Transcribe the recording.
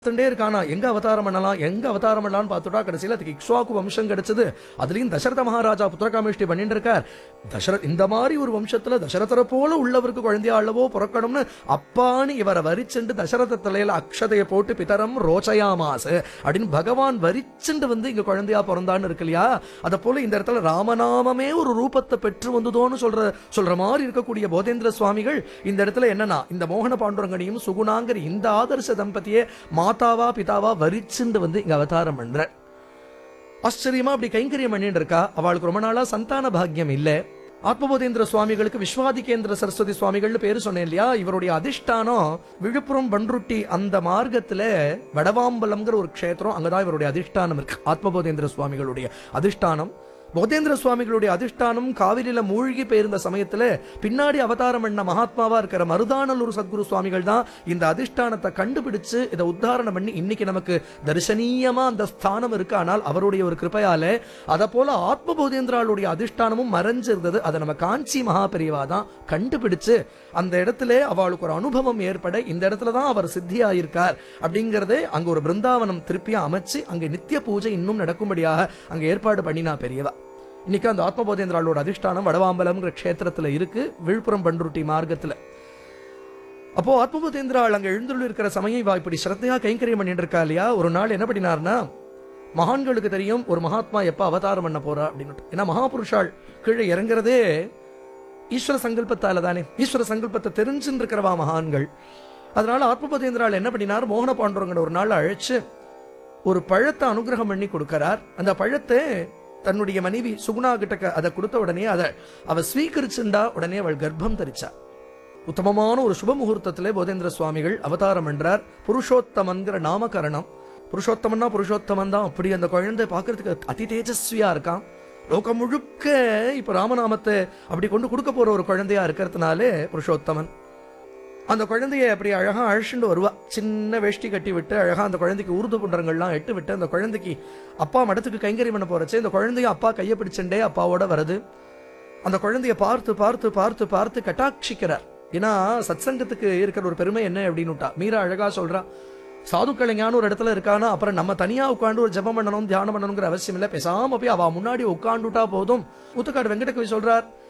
பார்த்துட்டே இருக்கானா எங்க அவதாரம் பண்ணலாம் எங்க அவதாரம் பண்ணலாம்னு பார்த்துட்டா கடைசியில அதுக்கு இக்ஷ்வாக்கு வம்சம் கிடைச்சது அதுலயும் தசரத மகாராஜா புத்திரகாமேஷ்டி பண்ணிட்டு இருக்கார் தசரத் இந்த மாதிரி ஒரு வம்சத்துல தசரதரை போல உள்ளவருக்கு குழந்தையா அல்லவோ பிறக்கணும்னு அப்பான்னு இவரை வரிச்சுண்டு தசரத தலையில அக்ஷதையை போட்டு பிதரம் ரோச்சயாமாசு அப்படின்னு பகவான் வரிச்சுண்டு வந்து இங்க குழந்தையா பிறந்தான்னு இருக்கு இல்லையா அத போல இந்த இடத்துல ராமநாமமே ஒரு ரூபத்தை பெற்று வந்ததோன்னு சொல்ற சொல்ற மாதிரி இருக்கக்கூடிய போதேந்திர சுவாமிகள் இந்த இடத்துல என்னன்னா இந்த மோகன பாண்டுரங்கனையும் சுகுணாங்கிற இந்த ஆதர்ச தம்பதியே மாதாவா பிதாவா வரிச்சுண்டு வந்து இங்க அவதாரம் பண்ற ஆச்சரியமா அப்படி கைங்கரியம் பண்ணிட்டு இருக்கா அவளுக்கு ரொம்ப நாளா சந்தான பாக்கியம் இல்ல ஆத்மபோதேந்திர சுவாமிகளுக்கு விஸ்வாதிகேந்திர சரஸ்வதி சுவாமிகள்னு பேரு சொன்னேன் இல்லையா இவருடைய அதிஷ்டானம் விழுப்புரம் பன்ருட்டி அந்த மார்க்கத்துல வடவாம்பலம்ங்கிற ஒரு க்ஷேத்திரம் அங்கதான் இவருடைய அதிஷ்டானம் இருக்கு ஆத்மபோதேந்திர சுவாமிகளுடைய அதிஷ்டானம் போதேந்திர சுவாமிகளுடைய அதிஷ்டானம் காவிரியில மூழ்கி போயிருந்த சமயத்துல பின்னாடி அவதாரம் பண்ண மகாத்மாவா இருக்கிற மருதானல்லூர் சத்குரு சுவாமிகள் தான் இந்த அதிஷ்டானத்தை கண்டுபிடிச்சு இதை உத்தாரணம் பண்ணி இன்னைக்கு நமக்கு தரிசனீயமா அந்த ஸ்தானம் இருக்கு ஆனால் அவருடைய ஒரு கிருபையால அத போல ஆத்ம போதேந்திராளுடைய அதிஷ்டானமும் மறைஞ்சிருந்தது அதை நம்ம காஞ்சி மகாபெரிவா தான் கண்டுபிடிச்சு அந்த இடத்துல அவளுக்கு ஒரு அனுபவம் ஏற்பட இந்த இடத்துல தான் அவர் சித்தியாயிருக்கார் அப்படிங்கறதே அங்க ஒரு பிருந்தாவனம் திருப்பியா அமைச்சு அங்க நித்திய பூஜை இன்னும் நடக்கும்படியாக அங்க ஏற்பாடு பண்ணினா பெரியவா இன்னைக்கு அந்த ஆத்மபோதேந்திராளோட அதிஷ்டானம் வடவாம்பலம்ங்கிற க்ஷேத்திரத்துல இருக்கு விழுப்புரம் பண்ருட்டி மார்க்கத்துல அப்போ ஆத்மபோதேந்திராள் அங்க எழுந்துள்ள இருக்கிற சமயம் இவா இப்படி ஸ்ரத்தையா கைங்கரியம் பண்ணிட்டு இருக்கா இல்லையா ஒரு நாள் என்ன பண்ணினார்னா மகான்களுக்கு தெரியும் ஒரு மகாத்மா எப்ப அவதாரம் பண்ண போறா அப்படின்னு ஏன்னா மகாபுருஷாள் கீழே இறங்குறதே ஈஸ்வர சங்கல்பத்தால தானே ஈஸ்வர சங்கல்பத்தை தெரிஞ்சுன்னு இருக்கிறவா மகான்கள் அதனால ஆத்மபோதேந்திராள் என்ன பண்ணினார் மோகன பாண்டவங்களை ஒரு நாள் அழைச்சு ஒரு பழத்தை அனுகிரகம் பண்ணி கொடுக்கறார் அந்த பழத்தை தன்னுடைய மனைவி சுகுணா கிட்ட க- அதை கொடுத்த உடனே அதை அவ ஸ்வீகரிச்சுண்டா உடனே அவள் கர்ப்பம் தரிச்சா உத்தமமான ஒரு சுப முகூர்த்தத்திலே போதேந்திர சுவாமிகள் அவதாரம் என்றார் புருஷோத்தமன்கிற நாமகரணம் புருஷோத்தமன்னா புருஷோத்தமன் தான் அப்படி அந்த குழந்தை பார்க்கறதுக்கு அதி தேஜஸ்வியா இருக்கான் லோகம் முழுக்க இப்ப ராமநாமத்தை அப்படி கொண்டு கொடுக்க போற ஒரு குழந்தையா இருக்கிறதுனாலே புருஷோத்தமன் அந்த குழந்தைய அப்படி அழகா அழைச்சிட்டு வருவா சின்ன வேஷ்டி கட்டி விட்டு அழகா அந்த குழந்தைக்கு உருது புண்டரங்கள்லாம் எட்டு விட்டு அந்த குழந்தைக்கு அப்பா மடத்துக்கு கைங்கரியம் பண்ண போறச்சு இந்த குழந்தைய அப்பா கையை பிடிச்சுட்டே அப்பாவோட வருது அந்த குழந்தைய பார்த்து பார்த்து பார்த்து பார்த்து கட்டாட்சிக்கிறார் ஏன்னா சத்சங்கத்துக்கு இருக்கிற ஒரு பெருமை என்ன அப்படின்னுட்டா மீரா அழகா சொல்றா சாதுக்கள் எங்கேயான ஒரு இடத்துல இருக்கானா அப்புறம் நம்ம தனியா உட்காந்து ஒரு ஜெபம் பண்ணணும் தியானம் பண்ணணுங்கிற அவசியம் இல்லை பேசாம போய் அவ முன்னாடி உட்காந்துட்டா போதும் ஊத்துக்காடு வெங்கடகவி சொல்றார்